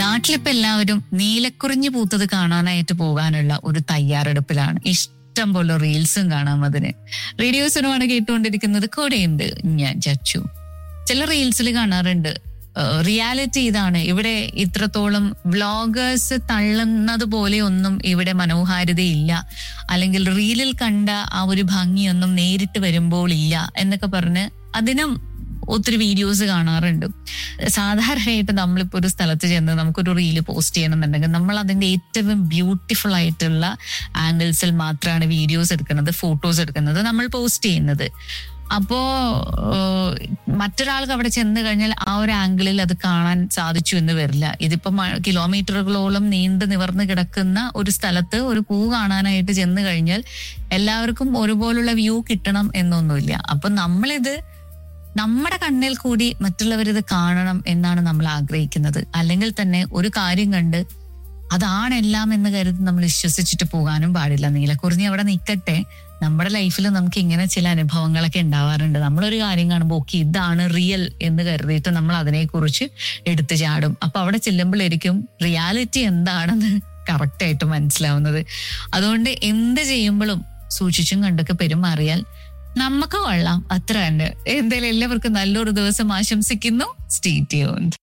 നാട്ടിലിപ്പോ എല്ലാവരും നീലക്കുറിഞ്ഞു പൂത്തത് കാണാനായിട്ട് പോകാനുള്ള ഒരു തയ്യാറെടുപ്പിലാണ് ഇഷ്ടം പോലെ റീൽസും കാണാം അതിന് റേഡിയോസിനുമാണ് കേട്ടുകൊണ്ടിരിക്കുന്നത് കൂടെയുണ്ട് ഞാൻ ചച്ചു ചില റീൽസിൽ കാണാറുണ്ട് റിയാലിറ്റി ഇതാണ് ഇവിടെ ഇത്രത്തോളം വ്ളോഗേഴ്സ് തള്ളുന്നത് പോലെ ഒന്നും ഇവിടെ മനോഹാരിതയില്ല അല്ലെങ്കിൽ റീലിൽ കണ്ട ആ ഒരു ഭംഗിയൊന്നും നേരിട്ട് വരുമ്പോൾ ഇല്ല എന്നൊക്കെ പറഞ്ഞ് അതിനും ഒത്തിരി വീഡിയോസ് കാണാറുണ്ട് സാധാരണയായിട്ട് നമ്മളിപ്പോ ഒരു സ്ഥലത്ത് ചെന്ന് നമുക്കൊരു റീല് പോസ്റ്റ് ചെയ്യണമെന്നുണ്ടെങ്കിൽ നമ്മൾ അതിന്റെ ഏറ്റവും ബ്യൂട്ടിഫുൾ ആയിട്ടുള്ള ആംഗിൾസിൽ മാത്രമാണ് വീഡിയോസ് എടുക്കുന്നത് ഫോട്ടോസ് എടുക്കുന്നത് നമ്മൾ പോസ്റ്റ് ചെയ്യുന്നത് അപ്പോ ഏഹ്, മറ്റൊരാൾക്ക് അവിടെ ചെന്ന് കഴിഞ്ഞാൽ ആ ഒരു ആംഗിളിൽ അത് കാണാൻ സാധിച്ചു എന്ന് വരില്ല ഇതിപ്പോ മ- കിലോമീറ്ററുകളോളം നീണ്ടു നിവർന്ന് കിടക്കുന്ന ഒരു സ്ഥലത്ത് ഒരു പൂ കാണാനായിട്ട് ചെന്ന് കഴിഞ്ഞാൽ എല്ലാവർക്കും ഒരുപോലുള്ള വ്യൂ കിട്ടണം എന്നൊന്നുമില്ല അപ്പൊ നമ്മളിത് നമ്മുടെ കണ്ണിൽ കൂടി മറ്റുള്ളവരിത് കാണണം എന്നാണ് നമ്മൾ ആഗ്രഹിക്കുന്നത് അല്ലെങ്കിൽ തന്നെ ഒരു കാര്യം കണ്ട് അതാണ് എല്ലാം എന്ന് കരുതി നമ്മൾ വിശ്വസിച്ചിട്ട് പോകാനും പാടില്ല നീലക്കുറിഞ്ഞി അവിടെ നിൽക്കട്ടെ നമ്മുടെ ലൈഫിൽ നമുക്ക് ഇങ്ങനെ ചില അനുഭവങ്ങളൊക്കെ ഉണ്ടാവാറുണ്ട് നമ്മളൊരു കാര്യം കാണുമ്പോൾ ഓക്കെ ഇതാണ് റിയൽ എന്ന് കരുതിയിട്ട് നമ്മൾ അതിനെക്കുറിച്ച് എടുത്തു ചാടും അപ്പൊ അവിടെ ചെല്ലുമ്പോഴായിരിക്കും റിയാലിറ്റി എന്താണെന്ന് കറക്റ്റ് ആയിട്ട് മനസ്സിലാവുന്നത് അതുകൊണ്ട് എന്ത് ചെയ്യുമ്പോഴും സൂക്ഷിച്ചും കണ്ടൊക്കെ പെരുമാറിയാൽ നമുക്ക് കൊള്ളാം അത്ര തന്നെ എന്തായാലും എല്ലാവർക്കും നല്ലൊരു ദിവസം ആശംസിക്കുന്നു സ്റ്റേ ട്യൂൺഡ്